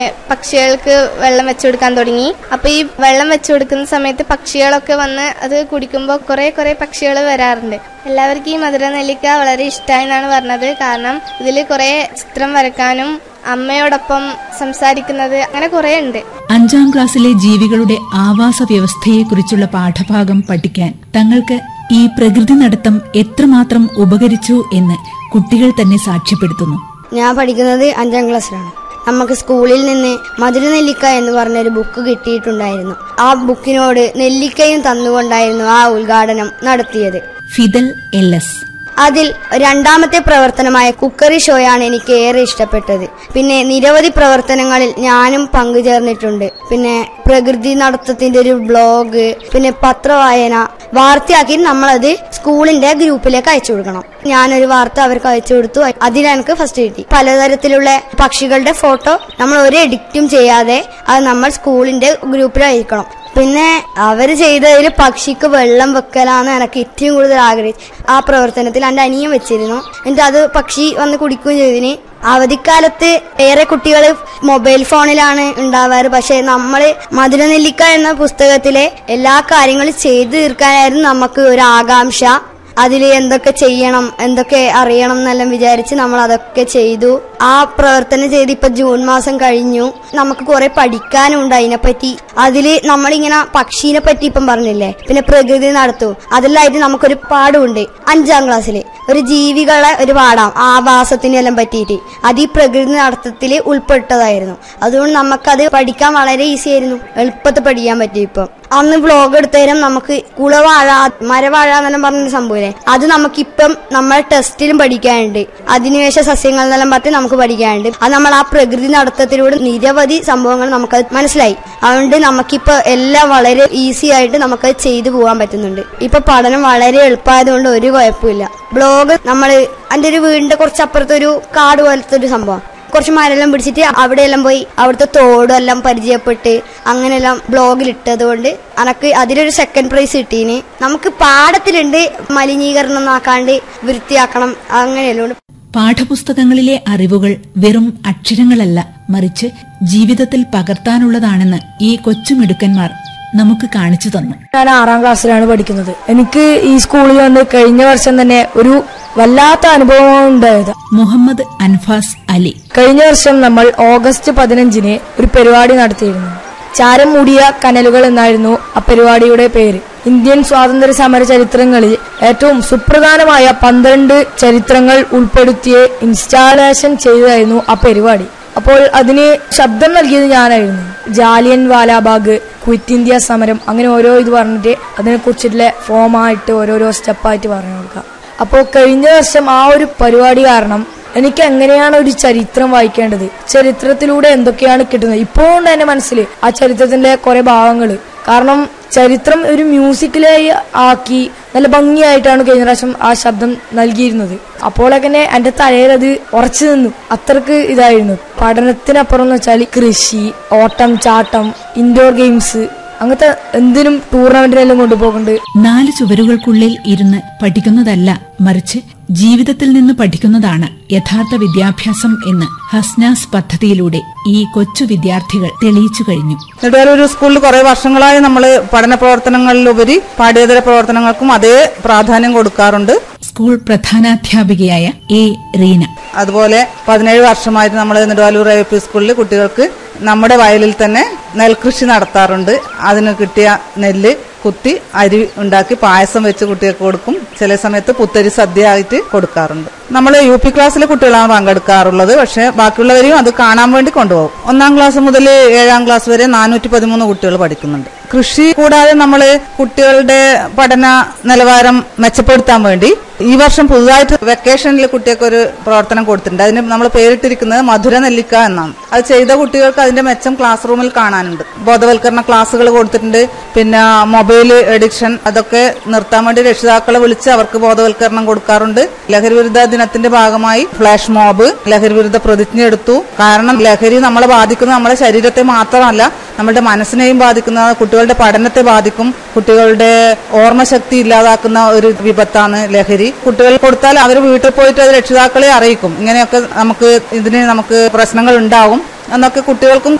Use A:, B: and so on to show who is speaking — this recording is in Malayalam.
A: പക്ഷികൾക്ക് വെള്ളം വെച്ചു കൊടുക്കാൻ തുടങ്ങി അപ്പൊ ഈ വെള്ളം വെച്ചു കൊടുക്കുന്ന സമയത്ത് പക്ഷികളൊക്കെ വന്ന് അത് കുടിക്കുമ്പോൾ കുറെ കുറെ പക്ഷികൾ വരാറുണ്ട് എല്ലാവർക്കും ഈ മധുര നെല്ലിക്ക വളരെ ഇഷ്ടമായി എന്നാണ് പറഞ്ഞത് കാരണം ഇതിൽ കുറെ ചിത്രം വരക്കാനും അമ്മയോടൊപ്പം സംസാരിക്കുന്നത് അങ്ങനെ കുറെ ഉണ്ട്
B: അഞ്ചാം ക്ലാസ്സിലെ ജീവികളുടെ ആവാസ വ്യവസ്ഥയെക്കുറിച്ചുള്ള പാഠഭാഗം പഠിക്കാൻ തങ്ങൾക്ക് ഈ പ്രകൃതി നടത്തം എത്രമാത്രം ഉപകരിച്ചു എന്ന് കുട്ടികൾ തന്നെ സാക്ഷ്യപ്പെടുത്തുന്നു
C: ഞാൻ പഠിക്കുന്നത് അഞ്ചാം ക്ലാസ്സിലാണ് നമുക്ക് സ്കൂളിൽ നിന്ന് മധുര നെല്ലിക്ക എന്ന് പറഞ്ഞൊരു ബുക്ക് കിട്ടിയിട്ടുണ്ടായിരുന്നു ആ ബുക്കിനോട് നെല്ലിക്കയും തന്നുകൊണ്ടായിരുന്നു ആ ഉദ്ഘാടനം നടത്തിയത്
B: ഫിദൽ എൽ എസ്
C: അതിൽ രണ്ടാമത്തെ പ്രവർത്തനമായ കുക്കറി ഷോയാണ് എനിക്ക് ഏറെ ഇഷ്ടപ്പെട്ടത് പിന്നെ നിരവധി പ്രവർത്തനങ്ങളിൽ ഞാനും പങ്കുചേർന്നിട്ടുണ്ട് പിന്നെ പ്രകൃതി നടത്തത്തിന്റെ ഒരു ബ്ലോഗ് പിന്നെ പത്രവായന വാർത്തയാക്കി നമ്മളത് സ്കൂളിന്റെ ഗ്രൂപ്പിലേക്ക് അയച്ചു കൊടുക്കണം ഞാനൊരു വാർത്ത അവർക്ക് അയച്ചു കൊടുത്തു അതിൽ എനിക്ക് ഫസ്റ്റ് കിട്ടി പലതരത്തിലുള്ള പക്ഷികളുടെ ഫോട്ടോ നമ്മൾ ഒരു എഡിറ്റും ചെയ്യാതെ അത് നമ്മൾ സ്കൂളിന്റെ ഗ്രൂപ്പിൽ അയക്കണം പിന്നെ അവര് ചെയ്തതിൽ പക്ഷിക്ക് വെള്ളം വെക്കലാണ് എനിക്ക് ഏറ്റവും കൂടുതൽ ആഗ്രഹിച്ചു ആ പ്രവർത്തനത്തിൽ എന്റെ അനിയൻ വെച്ചിരുന്നു എന്നിട്ട് അത് പക്ഷി വന്ന് കുടിക്കുകയും ചെയ്തതിന് അവധിക്കാലത്ത് ഏറെ കുട്ടികൾ മൊബൈൽ ഫോണിലാണ് ഉണ്ടാവാറ് പക്ഷെ നമ്മൾ മധുരനെല്ലിക്ക എന്ന പുസ്തകത്തിലെ എല്ലാ കാര്യങ്ങളും ചെയ്തു തീർക്കാനായിരുന്നു നമുക്ക് ഒരു ആകാംക്ഷ അതിൽ എന്തൊക്കെ ചെയ്യണം എന്തൊക്കെ അറിയണം എന്നെല്ലാം വിചാരിച്ച് നമ്മൾ അതൊക്കെ ചെയ്തു ആ പ്രവർത്തനം ചെയ്ത് ഇപ്പൊ ജൂൺ മാസം കഴിഞ്ഞു നമുക്ക് കുറെ പഠിക്കാനുണ്ട് അതിനെപ്പറ്റി അതില് നമ്മളിങ്ങനെ പക്ഷീനെ പറ്റി ഇപ്പം പറഞ്ഞില്ലേ പിന്നെ പ്രകൃതി നടത്തു അതിലായിട്ട് നമുക്കൊരു പാഠമുണ്ട് അഞ്ചാം ക്ലാസ്സിൽ ഒരു ജീവികളെ ഒരു പാടാം ആവാസത്തിനെല്ലാം പറ്റിയിട്ട് അത് ഈ പ്രകൃതി നടത്തത്തിൽ ഉൾപ്പെട്ടതായിരുന്നു അതുകൊണ്ട് നമുക്കത് പഠിക്കാൻ വളരെ ഈസി ആയിരുന്നു എളുപ്പത്തിൽ പഠിക്കാൻ പറ്റി ഇപ്പം അന്ന് വ്ലോഗ് എടുത്തേരം നമുക്ക് കുളവാഴ മരവാഴ എന്നെല്ലാം പറഞ്ഞൊരു സംഭവമില്ലേ അത് നമുക്കിപ്പം നമ്മളെ ടെസ്റ്റിലും പഠിക്കാനുണ്ട് അധിനിവേശ സസ്യങ്ങൾ എന്നെല്ലാം പറഞ്ഞ് നമുക്ക് പഠിക്കാനുണ്ട് അത് നമ്മൾ ആ പ്രകൃതി നടത്തത്തിലൂടെ നിരവധി സംഭവങ്ങൾ നമുക്കത് മനസ്സിലായി അതുകൊണ്ട് നമുക്കിപ്പോ എല്ലാം വളരെ ഈസി ആയിട്ട് നമുക്കത് ചെയ്തു പോകാൻ പറ്റുന്നുണ്ട് ഇപ്പൊ പഠനം വളരെ എളുപ്പമായതുകൊണ്ട് ഒരു കുഴപ്പമില്ല ബ്ലോഗ് നമ്മൾ എൻ്റെ ഒരു വീടിന്റെ കുറച്ചപ്പുറത്ത് ഒരു കാട് പോലത്തെ ഒരു സംഭവം കുറച്ച് മരെല്ലാം പിടിച്ചിട്ട് അവിടെയെല്ലാം പോയി അവിടുത്തെ തോടെല്ലാം പരിചയപ്പെട്ട് അങ്ങനെയെല്ലാം ബ്ലോഗിൽ ഇട്ടത് കൊണ്ട് അനക്ക് അതിലൊരു സെക്കൻഡ് പ്രൈസ് കിട്ടീന് നമുക്ക് പാഠത്തിലുണ്ട് മലിനീകരണം ആക്കാണ്ട് വൃത്തിയാക്കണം അങ്ങനെയെല്ലാം ഉണ്ട്
B: പാഠപുസ്തകങ്ങളിലെ അറിവുകൾ വെറും അക്ഷരങ്ങളല്ല മറിച്ച് ജീവിതത്തിൽ പകർത്താനുള്ളതാണെന്ന് ഈ കൊച്ചുമിടുക്കന്മാർ നമുക്ക് കാണിച്ചു തന്നു
D: ഞാൻ ആറാം ക്ലാസ്സിലാണ് പഠിക്കുന്നത് എനിക്ക് ഈ സ്കൂളിൽ വന്ന് കഴിഞ്ഞ വർഷം തന്നെ ഒരു വല്ലാത്ത അനുഭവം ഉണ്ടായത്
B: മുഹമ്മദ് അൻഫാസ് അലി
D: കഴിഞ്ഞ വർഷം നമ്മൾ ഓഗസ്റ്റ് പതിനഞ്ചിന് ഒരു പരിപാടി നടത്തിയിരുന്നു ചാരം മൂടിയ കനലുകൾ എന്നായിരുന്നു ആ പരിപാടിയുടെ പേര് ഇന്ത്യൻ സ്വാതന്ത്ര്യ സമര ചരിത്രങ്ങളിൽ ഏറ്റവും സുപ്രധാനമായ പന്ത്രണ്ട് ചരിത്രങ്ങൾ ഉൾപ്പെടുത്തിയ ഇൻസ്റ്റാളേഷൻ ചെയ്തതായിരുന്നു ആ പരിപാടി അപ്പോൾ അതിന് ശബ്ദം നൽകിയത് ഞാനായിരുന്നു ജാലിയൻ വാലാബാഗ് ക്വിറ്റ് ഇന്ത്യ സമരം അങ്ങനെ ഓരോ ഇത് പറഞ്ഞിട്ട് അതിനെ കുറിച്ചിട്ടുള്ള ഫോമായിട്ട് ഓരോരോ സ്റ്റെപ്പായിട്ട് പറഞ്ഞു കൊടുക്കാം അപ്പോൾ കഴിഞ്ഞ വർഷം ആ ഒരു പരിപാടി കാരണം എനിക്ക് എങ്ങനെയാണ് ഒരു ചരിത്രം വായിക്കേണ്ടത് ചരിത്രത്തിലൂടെ എന്തൊക്കെയാണ് കിട്ടുന്നത് ഇപ്പോഴും എന്റെ മനസ്സിൽ ആ ചരിത്രത്തിന്റെ കുറെ ഭാഗങ്ങൾ കാരണം ചരിത്രം ഒരു മ്യൂസിക്കിലായി ആക്കി നല്ല ഭംഗിയായിട്ടാണ് കഴിഞ്ഞ പ്രാവശ്യം ആ ശബ്ദം നൽകിയിരുന്നത് അപ്പോഴൊക്കെ തന്നെ എന്റെ തലയിൽ അത് ഉറച്ചു നിന്നു അത്രക്ക് ഇതായിരുന്നു പഠനത്തിനപ്പുറം എന്ന് വെച്ചാൽ കൃഷി ഓട്ടം ചാട്ടം ഇൻഡോർ ഗെയിംസ് അങ്ങനത്തെ എന്തിനും ടൂർണമെന്റിനെല്ലാം കൊണ്ടുപോകുന്നുണ്ട്
B: നാല് ചുവരുകൾക്കുള്ളിൽ ഇരുന്ന് പഠിക്കുന്നതല്ല മറിച്ച് ജീവിതത്തിൽ നിന്ന് പഠിക്കുന്നതാണ് യഥാർത്ഥ വിദ്യാഭ്യാസം എന്ന് ഹസ്നാസ് പദ്ധതിയിലൂടെ ഈ കൊച്ചു വിദ്യാർത്ഥികൾ തെളിയിച്ചു കഴിഞ്ഞു
E: നെടുവേലൂർ സ്കൂളിൽ കുറെ വർഷങ്ങളായി നമ്മൾ പഠന പ്രവർത്തനങ്ങളിലുപരി പാഠ്യേതര പ്രവർത്തനങ്ങൾക്കും അതേ പ്രാധാന്യം കൊടുക്കാറുണ്ട്
B: സ്കൂൾ പ്രധാനാധ്യാപികയായ എ റീന
E: അതുപോലെ പതിനേഴ് വർഷമായിട്ട് നമ്മൾ നെടുവാലൂർ എ പി സ്കൂളിൽ കുട്ടികൾക്ക് നമ്മുടെ വയലിൽ തന്നെ നെൽകൃഷി നടത്താറുണ്ട് അതിന് കിട്ടിയ നെല്ല് കുത്തി അരി ഉണ്ടാക്കി പായസം വെച്ച് കുട്ടികൾക്ക് കൊടുക്കും ചില സമയത്ത് പുത്തരി സദ്യ ആയിട്ട് കൊടുക്കാറുണ്ട് നമ്മൾ യു പി ക്ലാസ്സിലെ കുട്ടികളാണ് പങ്കെടുക്കാറുള്ളത് പക്ഷെ ബാക്കിയുള്ളവരെയും അത് കാണാൻ വേണ്ടി കൊണ്ടുപോകും ഒന്നാം ക്ലാസ് മുതൽ ഏഴാം ക്ലാസ് വരെ നാനൂറ്റി പതിമൂന്ന് കുട്ടികൾ പഠിക്കുന്നുണ്ട് കൃഷി കൂടാതെ നമ്മൾ കുട്ടികളുടെ പഠന നിലവാരം മെച്ചപ്പെടുത്താൻ വേണ്ടി ഈ വർഷം പുതുതായിട്ട് വെക്കേഷനിൽ കുട്ടികൾക്ക് ഒരു പ്രവർത്തനം കൊടുത്തിട്ടുണ്ട് അതിന് നമ്മൾ പേരിട്ടിരിക്കുന്നത് മധുര നെല്ലിക്ക എന്നാണ് അത് ചെയ്ത കുട്ടികൾക്ക് അതിന്റെ മെച്ചം ക്ലാസ് റൂമിൽ കാണാനുണ്ട് ബോധവൽക്കരണ ക്ലാസ്സുകൾ കൊടുത്തിട്ടുണ്ട് പിന്നെ മൊബൈൽ എഡിക്ഷൻ അതൊക്കെ നിർത്താൻ വേണ്ടി രക്ഷിതാക്കളെ വിളിച്ച് അവർക്ക് ബോധവൽക്കരണം കൊടുക്കാറുണ്ട് ലഹരി വിരുദ്ധ ദിനത്തിന്റെ ഭാഗമായി ഫ്ലാഷ് മോബ് ലഹരി വിരുദ്ധ പ്രതിജ്ഞ എടുത്തു കാരണം ലഹരി നമ്മളെ ബാധിക്കുന്നത് നമ്മുടെ ശരീരത്തെ മാത്രമല്ല നമ്മുടെ മനസ്സിനെയും ബാധിക്കുന്ന കുട്ടികളുടെ പഠനത്തെ ബാധിക്കും കുട്ടികളുടെ ഓർമ്മശക്തി ഇല്ലാതാക്കുന്ന ഒരു വിപത്താണ് ലഹരി കുട്ടികൾ കൊടുത്താൽ അവർ വീട്ടിൽ പോയിട്ട് അത് രക്ഷിതാക്കളെ അറിയിക്കും ഇങ്ങനെയൊക്കെ നമുക്ക് ഇതിന് നമുക്ക് പ്രശ്നങ്ങൾ ഉണ്ടാവും എന്നൊക്കെ കുട്ടികൾക്കും